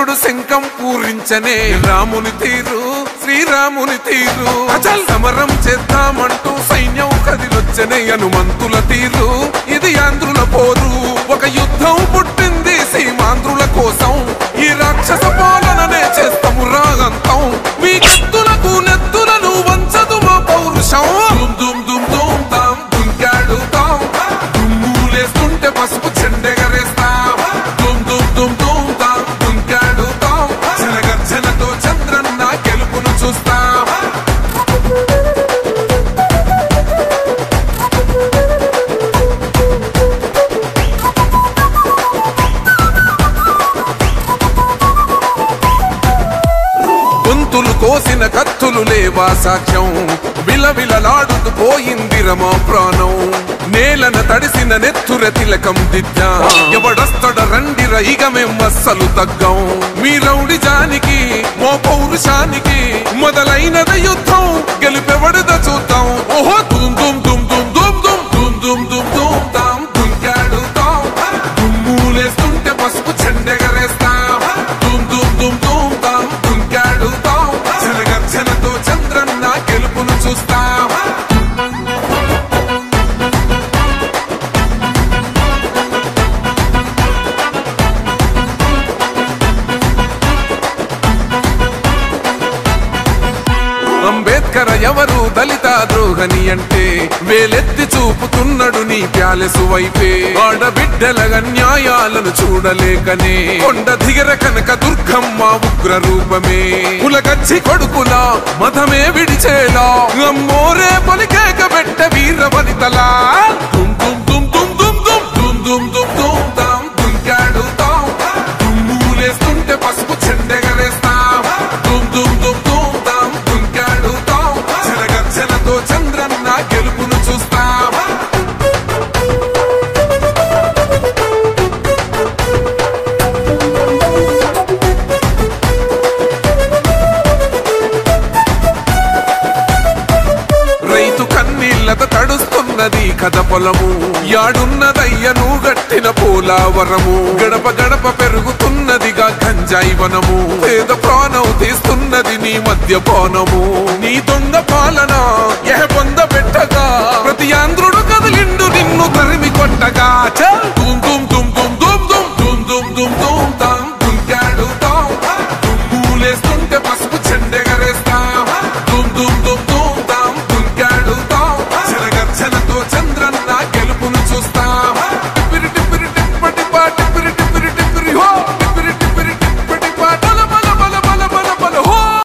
చంద్రుడు శంఖం పూరించనే రాముని తీరు శ్రీరాముని తీరు అచల్ సమరం చేద్దామంటూ సైన్యం కదిలొచ్చనే హనుమంతుల తీరు ఇది ఆంధ్రుల పోరు ఒక యుద్ధం పుట్టింది సీమాంధ్రుల కోసం ఈ రాక్షస పాలననే చేస్తాము రాగంతం మీ కత్తులకు నెత్తులను వంచదు మా పౌరుషం దుమ్ దుమ్ దుమ్ దుమ్ తాం దుంకాడుతాం దుమ్ములేస్తుంటే పసుపు చెండెగరేస్తాం దుమ్ దుమ్ దుమ్ దుమ్ తాం దుంకాడుతాం జనగర్జనతో చంద్రన్న గెలుపును చూస్తాం గొంతులు కోసిన కత్తులు లేవా సాక్ష్యం విలవిలలాడుతూ పోయింది రమా ప్రాణం నేలన తడిసిన నెత్తుర తిలకం దిద్దా ఎవడొస్తడ రండిర ఇక మేం అస్సలు తగ్గం మీ రౌడి జానికి మో పౌరుషానికి మొదలైనద యుద్ధం గెలిపెవడద చూద్దాం ఓహో దుమ్ దుమ్ దుమ్ దుమ్ దుమ్ దుమ్ దుమ్ దుమ్ దుమ్ దుమ్ తాం దుంకాడుతాం దుమ్ములేస్తుంటే పసుపు చెండెగరేస్తాం దుమ్ దుమ్ దుమ్ దుమ్ తాం దుంకాడుతాం జనగర్జనతో చంద్రన్న గెలుపును చూస్తాం అంబేద్కర్ ఎవరు దళిత ద్రోహని అంటే వేలెత్తి చూపుతున్నాడు నీ ప్యాలెసు వైపే ఆడబిడ్డల న్యాయాలను చూడలేకనే కొండ దిగర కనక దుర్గమ్మ ఉగ్ర రూపమే కులగచ్చి కొడుకులా మతమే విడిచేలా అమ్మోరే పలికేక పెట్ట వీర వనితలా దుమ్ దుమ్ దుమ్ దుమ్ దుమ్ దుమ్ దుమ్ దుమ్ దుమ్ దుమ్ తాం దుంకాడుతాం దుమ్ములేస్తుంటే పసుపు చెండెగరేస్తాం దుమ్ దుమ్ దుమ్ దుమ్ తాం దుంకాడుతాం జనగర్జనతో చంద్రన్న గెలుపును చూస్తాం రైతు కన్నీళ్లత తడుస్తున్నది కథ పొలము యాడున్నదయ్యను గట్టిన పోలావరము గడప గడప పెరుగుతున్నదిగా గంజాయి వనము పేద ప్రాణం తీస్తున్నది నీ మద్యపానము నీ దొంగ పాలన ఎహ పొంద పెట్టగా ప్రతి ఆంధ్రుడు కదిలిండు నిన్ను తరిమి కొట్టగా చల్